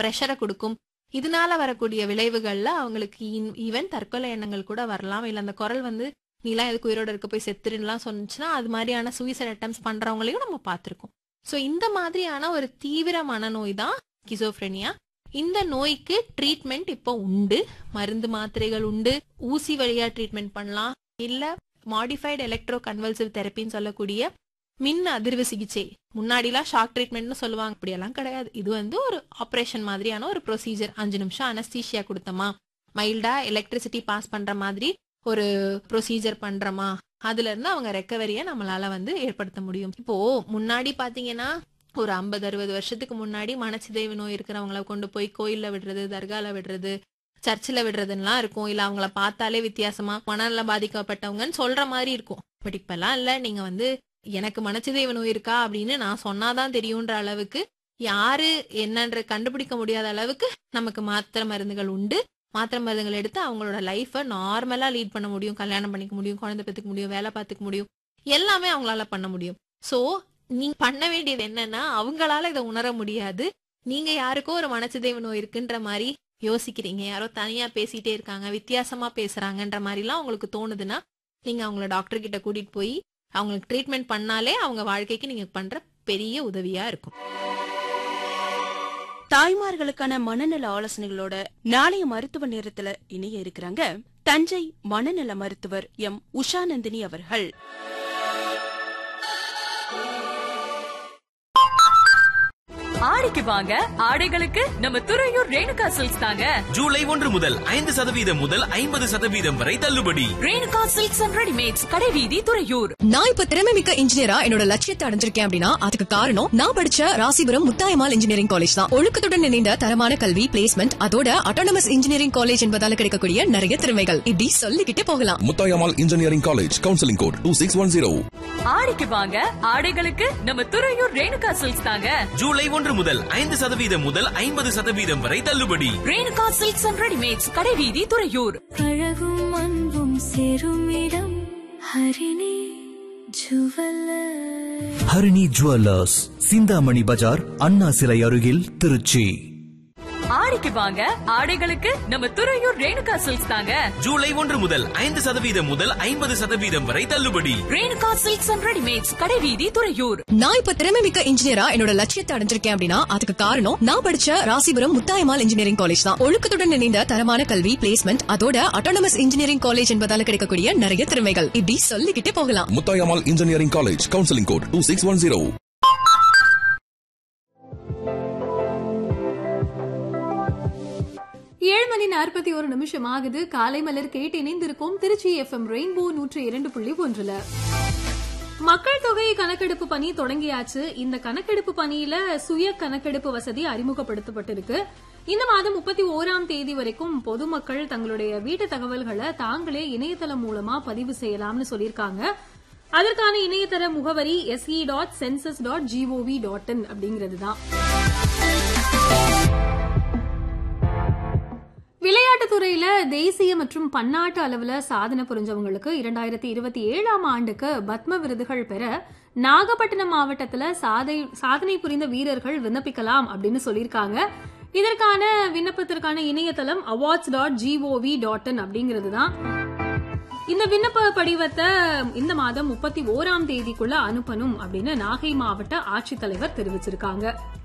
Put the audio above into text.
ப்ரெஷரை கொடுக்கும் இதனால வரக்கூடிய விளைவுகள்ல அவங்களுக்கு ஈவன் தற்கொலை எண்ணங்கள் கூட வரலாம் இல்ல அந்த குரல் வந்து நீலாம் எதுக்கு உயிரோட இருக்க போய் செத்துருலாம் சொன்னுச்சுன்னா அது மாதிரியான சூசைட் அட்டம்ஸ் பண்றவங்களையும் நம்ம பார்த்திருக்கோம் சோ இந்த மாதிரியான ஒரு தீவிர மனநோய் தான் கிசோஃப்ரெனியா இந்த நோய்க்கு ட்ரீட்மெண்ட் இப்போ உண்டு மருந்து மாத்திரைகள் உண்டு ஊசி வழியா ட்ரீட்மெண்ட் பண்ணலாம் இல்ல மாடிஃபைடு எலக்ட்ரோ கன்வல்சிவ் தெரப்பின்னு சொல்லக்கூடிய மின் அதிர்வு சிகிச்சை முன்னாடிலாம் ஷாக் ட்ரீட்மெண்ட்னு சொல்லுவாங்க அப்படியெல்லாம் கிடையாது இது வந்து ஒரு ஆப்ரேஷன் மாதிரியான ஒரு ப்ரொசீஜர் அஞ்சு நிமிஷம் அனஸ்தீஷியா கொடுத்தோமா மைல்டா எலக்ட்ரிசிட்டி பாஸ் பண்ற மாதிரி ஒரு ப்ரொசீஜர் பண்றோமா அதுல இருந்து அவங்க ரெக்கவரியை நம்மளால வந்து ஏற்படுத்த முடியும் இப்போ முன்னாடி பாத்தீங்கன்னா ஒரு ஐம்பது அறுபது வருஷத்துக்கு முன்னாடி மனச்சிதைவு நோய் இருக்கிறவங்கள கொண்டு போய் கோயில்ல விடுறது தர்கால விடுறது சர்ச்சில் விடுறதுலாம் இருக்கும் இல்ல அவங்கள பார்த்தாலே வித்தியாசமா மனநலம் பாதிக்கப்பட்டவங்கன்னு சொல்ற மாதிரி இருக்கும் பட் இப்பெல்லாம் இல்ல நீங்க வந்து எனக்கு மனச்சிதைவு நோய் இருக்கா அப்படின்னு நான் சொன்னாதான் தெரியுன்ற அளவுக்கு யாரு என்னன்ற கண்டுபிடிக்க முடியாத அளவுக்கு நமக்கு மாத்திரை மருந்துகள் உண்டு மாத்திரை மருந்துகள் எடுத்து அவங்களோட லைஃபை நார்மலா லீட் பண்ண முடியும் கல்யாணம் பண்ணிக்க முடியும் குழந்தை பெற்றுக்க முடியும் வேலை பார்த்துக்க முடியும் எல்லாமே அவங்களால பண்ண முடியும் சோ நீங்க பண்ண வேண்டியது என்னன்னா அவங்களால இதை உணர முடியாது நீங்க யாருக்கோ ஒரு மனச்சிதைவு நோய் இருக்குன்ற மாதிரி யோசிக்கிறீங்க யாரோ தனியா பேசிட்டே இருக்காங்க வித்தியாசமா பேசுறாங்கன்ற மாதிரிலாம் உங்களுக்கு தோணுதுன்னா நீங்க அவங்கள டாக்டர் கிட்ட கூட்டிட்டு போய் அவங்களுக்கு ட்ரீட்மெண்ட் பண்ணாலே அவங்க வாழ்க்கைக்கு நீங்க பண்ற பெரிய உதவியா இருக்கும் தாய்மார்களுக்கான மனநல ஆலோசனைகளோட நாளைய மருத்துவ நேரத்துல இணைய இருக்கிறாங்க தஞ்சை மனநல மருத்துவர் எம் உஷாநந்தினி அவர்கள் ஆடிக்கு வாங்க ஆடைகளுக்கு நம்ம துறையூர் ரேணுகா சில்க்ஸ் தாங்க ஜூலை ஒன்று முதல் ஐந்து சதவீதம் முதல் ஐம்பது சதவீதம் வரை தள்ளுபடி ரேணுகா சில்க்ஸ் அண்ட் ரெடிமேட்ஸ் கடைவீதி துறையூர் நான் இப்ப திறமை மிக்க இன்ஜினியரா என்னோட லட்சியத்தை அடைஞ்சிருக்கேன் அப்படின்னா அதுக்கு காரணம் நான் படிச்ச ராசிபுரம் முத்தாயமால் இன்ஜினியரிங் காலேஜ் தான் ஒழுக்கத்துடன் இணைந்த தரமான கல்வி பிளேஸ்மெண்ட் அதோட அட்டானமஸ் இன்ஜினியரிங் காலேஜ் என்பதால கிடைக்கக்கூடிய நிறைய திறமைகள் இப்படி சொல்லிக்கிட்டே போகலாம் Muthayammal engineering college counselling code two six one zero ஆடிக்கு வாங்க ஆடைகளுக்கு நம்ம துறையூர் ரேணுகா சில்க்ஸ் தாங்க ஜூலை ஒன்று முதல் ஐந்து சதவீதம் முதல் ஐம்பது சதவீதம் வரை தள்ளுபடி ரேணுகா சில்க்ஸ் அண்ட் ரெடிமேட்ஸ் கடைவீதி துறையூர் அழகும் அன்பும் சேரும் இடம் ஹரிணி ஜுவல்லர் ஹரிணி ஜுவல்லர்ஸ் சிந்தாமணி பஜார் அண்ணா சிலை அருகில் திருச்சி ஆடிக்கு வாங்க ஆடைகளுக்கு நம்ம துறையூர் ரேணுகா சில்க்ஸ் தாங்க ஜூலை ஒன்று முதல் ஐந்து சதவீதம் முதல் ஐம்பது சதவீதம் வரை தள்ளுபடி ரேணுகா சில்க்ஸ் அண்ட் ரெடிமேட்ஸ் கடைவீதி துறையூர் நான் இப்ப திறமை மிக்க இன்ஜினியரா என்னோட லட்சியத்தை அடைஞ்சிருக்கேன் அப்படின்னா அதுக்கு காரணம் நான் படிச்ச ராசிபுரம் முத்தாயமால் இன்ஜினியரிங் காலேஜ் தான் ஒழுக்கத்துடன் இணைந்த தரமான கல்வி பிளேஸ்மெண்ட் அதோட அட்டானமஸ் இன்ஜினியரிங் காலேஜ் என்பதால கிடைக்கக்கூடிய நிறைய திறமைகள் இப்படி சொல்லிக்கிட்டே போகலாம் Muthayammal engineering college counselling code two six one zero ஏழு மணி நாற்பத்தி ஒரு நிமிஷம் ஆகுது காலை மலர் கேட்டு இணைந்திருக்கும் திருச்சி எஃப்எம் ரெயின்போ நூற்றி இரண்டு புள்ளி ஒன்றுல மக்கள் தொகை கணக்கெடுப்பு பணி தொடங்கியாச்சு இந்த கணக்கெடுப்பு பணியில சுய கணக்கெடுப்பு வசதி அறிமுகப்படுத்தப்பட்டிருக்கு இந்த மாதம் முப்பத்தி ஓராம் தேதி வரைக்கும் பொதுமக்கள் தங்களுடைய வீட்டு தகவல்களை தாங்களே இணையதளம் மூலமா பதிவு செய்யலாம்னு சொல்லியிருக்காங்க அதற்கான இணையதள முகவரி SE dot census dot GOV dot in அப்படிங்கிறது தான் விளையாட்டுத் துறையில தேசிய மற்றும் பன்னாட்டு அளவுல சாதனை புரிஞ்சவங்களுக்கு இரண்டாயிரத்தி இருபத்தி ஏழாம் ஆண்டுக்கு பத்ம விருதுகள் பெற நாகப்பட்டினம் மாவட்டத்துல சாதை சாதனை புரிந்த வீரர்கள் விண்ணப்பிக்கலாம் அப்படின்னு சொல்லியிருக்காங்க இதற்கான விண்ணப்பத்திற்கான இணையதளம் awards dot GOV dot in அப்படிங்கிறது தான் இந்த விண்ணப்ப படிவத்தை இந்த மாதம் முப்பத்தி ஓராம் தேதிக்குள்ள அனுப்பணும் அப்படின்னு நாகை மாவட்ட ஆட்சித்தலைவர் தெரிவிச்சிருக்காங்க